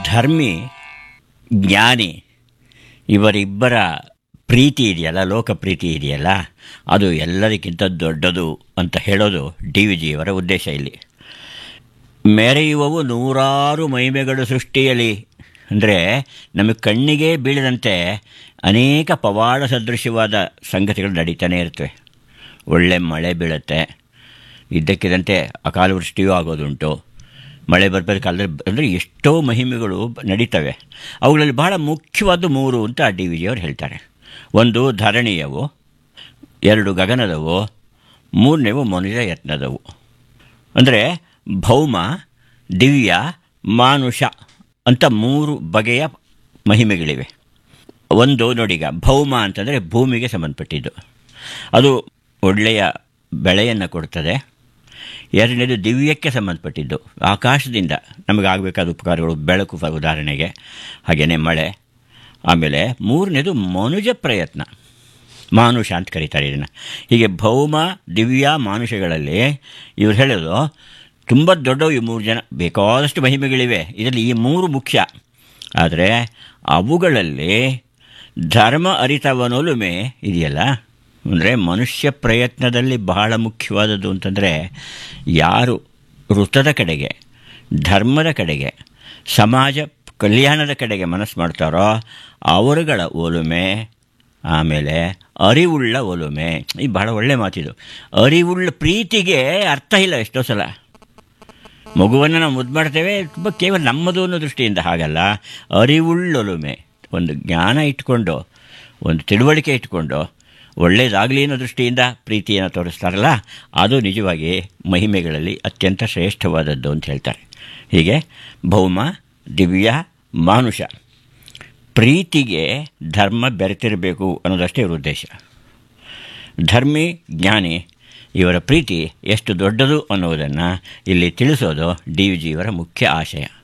ಧರ್ಮಿ ಜ್ಞಾನಿ ಇವರಿಬ್ಬರ ಪ್ರೀತಿ ಇದೆಯಲ್ಲ ಲೋಕ ಪ್ರೀತಿ ಇದೆಯಲ್ಲ ಅದು ಎಲ್ಲದಕ್ಕಿಂತ ದೊಡ್ಡದು ಅಂತ ಹೇಳೋದು ಡಿ ವಿ ಜಿಯವರ ಉದ್ದೇಶ ಇಲ್ಲಿ ಮೆರೆಯುವವು ನೂರಾರು ಮಹಿಮೆಗಳು ಸೃಷ್ಟಿಯಲಿ ಅಂದರೆ ನಮಗೆ ಕಣ್ಣಿಗೆ ಬೀಳದಂತೆ ಅನೇಕ ಪವಾಡ ಸದೃಶ್ಯವಾದ ಸಂಗತಿಗಳು ನಡೀತಾನೆ ಇರ್ತವೆ ಒಳ್ಳೆ ಮಳೆ ಬೀಳುತ್ತೆ ಇದ್ದಕ್ಕಿದ್ದಂತೆ ಅಕಾಲ ವೃಷ್ಟಿಯೂ ಆಗೋದುಂಟು ಮಳೆ ಬರ್ಬೇಕು ಕಾಲದಲ್ಲಿ ಅಂದರೆ ಎಷ್ಟೋ ಮಹಿಮೆಗಳು ನಡೀತವೆ ಅವುಗಳಲ್ಲಿ ಬಹಳ ಮುಖ್ಯವಾದ ಮೂರು ಅಂತ ಡಿ ವಿ ಜಿಯವರು ಹೇಳ್ತಾರೆ ಒಂದು ಧರಣಿಯವು ಎರಡು ಗಗನದವು ಮೂರನೇವು ಮನುಜ ಯತ್ನದವು ಅಂದರೆ ಭೌಮ ದಿವ್ಯ ಮಾನುಷ ಅಂತ ಮೂರು ಬಗೆಯ ಮಹಿಮೆಗಳಿವೆ ಒಂದು ನೋಡೀಗ ಭೌಮ ಅಂತಂದರೆ ಭೂಮಿಗೆ ಸಂಬಂಧಪಟ್ಟಿದ್ದು ಅದು ಒಳ್ಳೆಯ ಬೆಳೆಯನ್ನು ಕೊಡ್ತದೆ ಎರಡನೇದು ದಿವ್ಯಕ್ಕೆ ಸಂಬಂಧಪಟ್ಟಿದ್ದು ಆಕಾಶದಿಂದ ನಮಗಾಗಬೇಕಾದ ಉಪಕಾರಗಳು ಬೆಳಕು ಫ- ಉದಾಹರಣೆಗೆ ಹಾಗೆಯೇ ಮಳೆ ಆಮೇಲೆ ಮೂರನೇದು ಮನುಜ ಪ್ರಯತ್ನ ಮಾನುಷ ಅಂತ ಕರೀತಾರೆ ಇದನ್ನು ಹೀಗೆ ಭೌಮ ದಿವ್ಯ ಮಾನುಷಗಳಲ್ಲಿ ಇವ್ರು ಹೇಳೋದು ತುಂಬ ದೊಡ್ಡವು ಈ ಮೂರು ಜನ ಬೇಕಾದಷ್ಟು ಮಹಿಮೆಗಳಿವೆ ಇದರಲ್ಲಿ ಈ ಮೂರು ಮುಖ್ಯ ಆದರೆ ಅವುಗಳಲ್ಲಿ ಧರ್ಮ ಅರಿತವನೊಲುಮೆ ಇದೆಯಲ್ಲ ಅಂದರೆ ಮನುಷ್ಯ ಪ್ರಯತ್ನದಲ್ಲಿ ಬಹಳ ಮುಖ್ಯವಾದದ್ದು ಅಂತಂದರೆ ಯಾರು ವೃತ್ತದ ಕಡೆಗೆ ಧರ್ಮದ ಕಡೆಗೆ ಸಮಾಜ ಕಲ್ಯಾಣದ ಕಡೆಗೆ ಮನಸ್ಸು ಮಾಡ್ತಾರೋ ಅವರುಗಳ ಒಲುಮೆ ಆಮೇಲೆ ಅರಿವುಳ್ಳ ಒಲುಮೆ ಈ ಬಹಳ ಒಳ್ಳೆ ಮಾತಿದು ಅರಿವುಳ್ಳ ಪ್ರೀತಿಗೆ ಅರ್ಥ ಇಲ್ಲ ಎಷ್ಟೋ ಸಲ ಮಗುವನ್ನು ನಾವು ಮುದ್ದು ಮಾಡ್ತೇವೆ ತುಂಬ ಕೇವಲ ನಮ್ಮದು ಅನ್ನೋ ದೃಷ್ಟಿಯಿಂದ ಹಾಗಲ್ಲ ಅರಿವುಳ್ಳೊಲುಮೆ ಒಂದು ಜ್ಞಾನ ಇಟ್ಕೊಂಡು ಒಂದು ತಿಳುವಳಿಕೆ ಇಟ್ಕೊಂಡು ಒಳ್ಳೆಯದಾಗಲಿ ಅನ್ನೋ ದೃಷ್ಟಿಯಿಂದ ಪ್ರೀತಿಯನ್ನು ತೋರಿಸ್ತಾರಲ್ಲ ಅದು ನಿಜವಾಗಿ ಮಹಿಮೆಗಳಲ್ಲಿ ಅತ್ಯಂತ ಶ್ರೇಷ್ಠವಾದದ್ದು ಅಂತ ಹೇಳ್ತಾರೆ ಹೀಗೆ ಭೌಮ ದಿವ್ಯ ಮಾನುಷ ಪ್ರೀತಿಗೆ ಧರ್ಮ ಬೆರೆತಿರಬೇಕು ಅನ್ನೋದಷ್ಟೇ ಇವ್ರ ಉದ್ದೇಶ ಧರ್ಮಿ ಜ್ಞಾನಿ ಇವರ ಪ್ರೀತಿ ಎಷ್ಟು ದೊಡ್ಡದು ಅನ್ನೋದನ್ನು ಇಲ್ಲಿ ತಿಳಿಸೋದು ಡಿ ವಿ ಜಿಯವರ ಮುಖ್ಯ ಆಶಯ